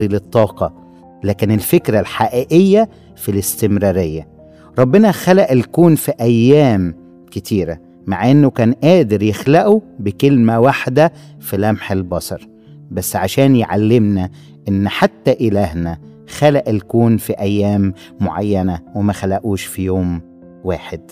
للطاقة لكن الفكرة الحقيقية في الاستمرارية ربنا خلق الكون في أيام كتيرة مع إنه كان قادر يخلقه بكلمة واحدة في لمح البصر بس عشان يعلمنا إن حتى إلهنا خلق الكون في أيام معينة وما خلقوش في يوم واحد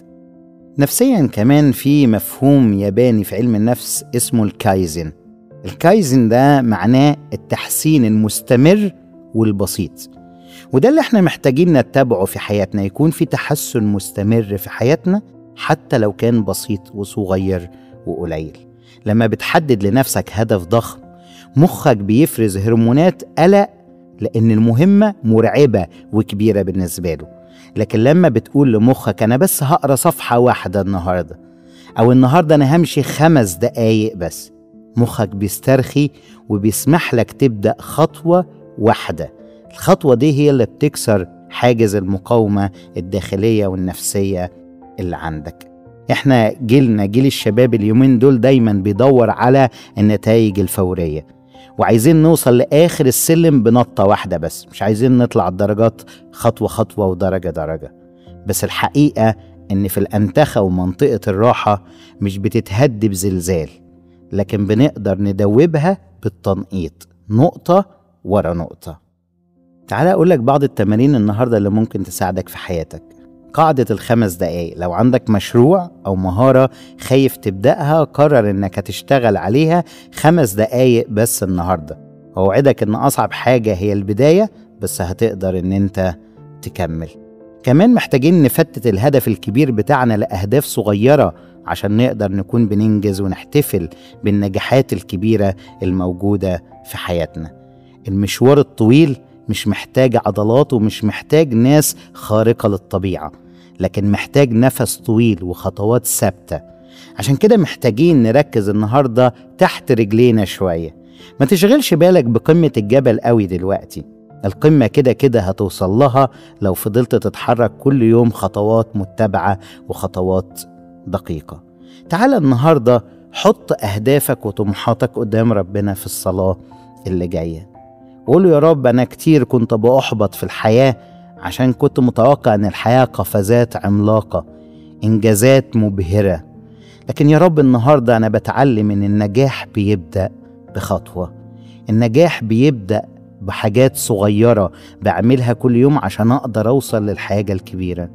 نفسيا كمان في مفهوم ياباني في علم النفس اسمه الكايزن الكايزن ده معناه التحسين المستمر والبسيط وده اللي احنا محتاجين نتبعه في حياتنا يكون في تحسن مستمر في حياتنا حتى لو كان بسيط وصغير وقليل لما بتحدد لنفسك هدف ضخم مخك بيفرز هرمونات قلق لأن المهمة مرعبة وكبيرة بالنسبة له لكن لما بتقول لمخك أنا بس هقرا صفحة واحدة النهاردة أو النهاردة أنا همشي خمس دقايق بس مخك بيسترخي وبيسمح لك تبدأ خطوة واحدة الخطوة دي هي اللي بتكسر حاجز المقاومة الداخلية والنفسية اللي عندك احنا جيلنا جيل الشباب اليومين دول دايما بيدور على النتائج الفورية وعايزين نوصل لآخر السلم بنطة واحدة بس مش عايزين نطلع الدرجات خطوة خطوة ودرجة درجة بس الحقيقة إن في الأنتخة ومنطقة الراحة مش بتتهد بزلزال لكن بنقدر ندوبها بالتنقيط نقطة ورا نقطة تعالى أقول لك بعض التمارين النهاردة اللي ممكن تساعدك في حياتك قاعدة الخمس دقايق لو عندك مشروع أو مهارة خايف تبدأها قرر إنك هتشتغل عليها خمس دقايق بس النهاردة وأوعدك إن أصعب حاجة هي البداية بس هتقدر إن أنت تكمل كمان محتاجين نفتت الهدف الكبير بتاعنا لأهداف صغيرة عشان نقدر نكون بننجز ونحتفل بالنجاحات الكبيرة الموجودة في حياتنا المشوار الطويل مش محتاج عضلات ومش محتاج ناس خارقة للطبيعة لكن محتاج نفس طويل وخطوات ثابتة عشان كده محتاجين نركز النهاردة تحت رجلينا شوية ما تشغلش بالك بقمة الجبل قوي دلوقتي القمة كده كده هتوصل لها لو فضلت تتحرك كل يوم خطوات متبعة وخطوات دقيقة تعال النهاردة حط أهدافك وطموحاتك قدام ربنا في الصلاة اللي جايه وقول له يا رب أنا كتير كنت بأحبط في الحياة عشان كنت متوقع إن الحياة قفزات عملاقة إنجازات مبهرة لكن يا رب النهاردة أنا بتعلم إن النجاح بيبدأ بخطوة النجاح بيبدأ بحاجات صغيرة بعملها كل يوم عشان أقدر أوصل للحاجة الكبيرة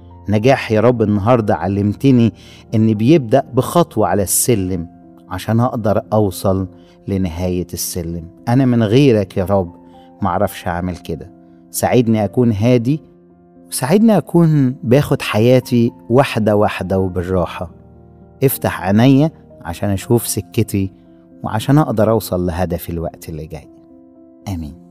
نجاح يا رب النهاردة علمتني إن بيبدأ بخطوة على السلم عشان أقدر أوصل لنهاية السلم أنا من غيرك يا رب معرفش أعمل كده ساعدني أكون هادي وساعدني أكون باخد حياتي واحدة واحدة وبالراحة افتح عينيا عشان أشوف سكتي وعشان أقدر أوصل لهدفي الوقت اللي جاي آمين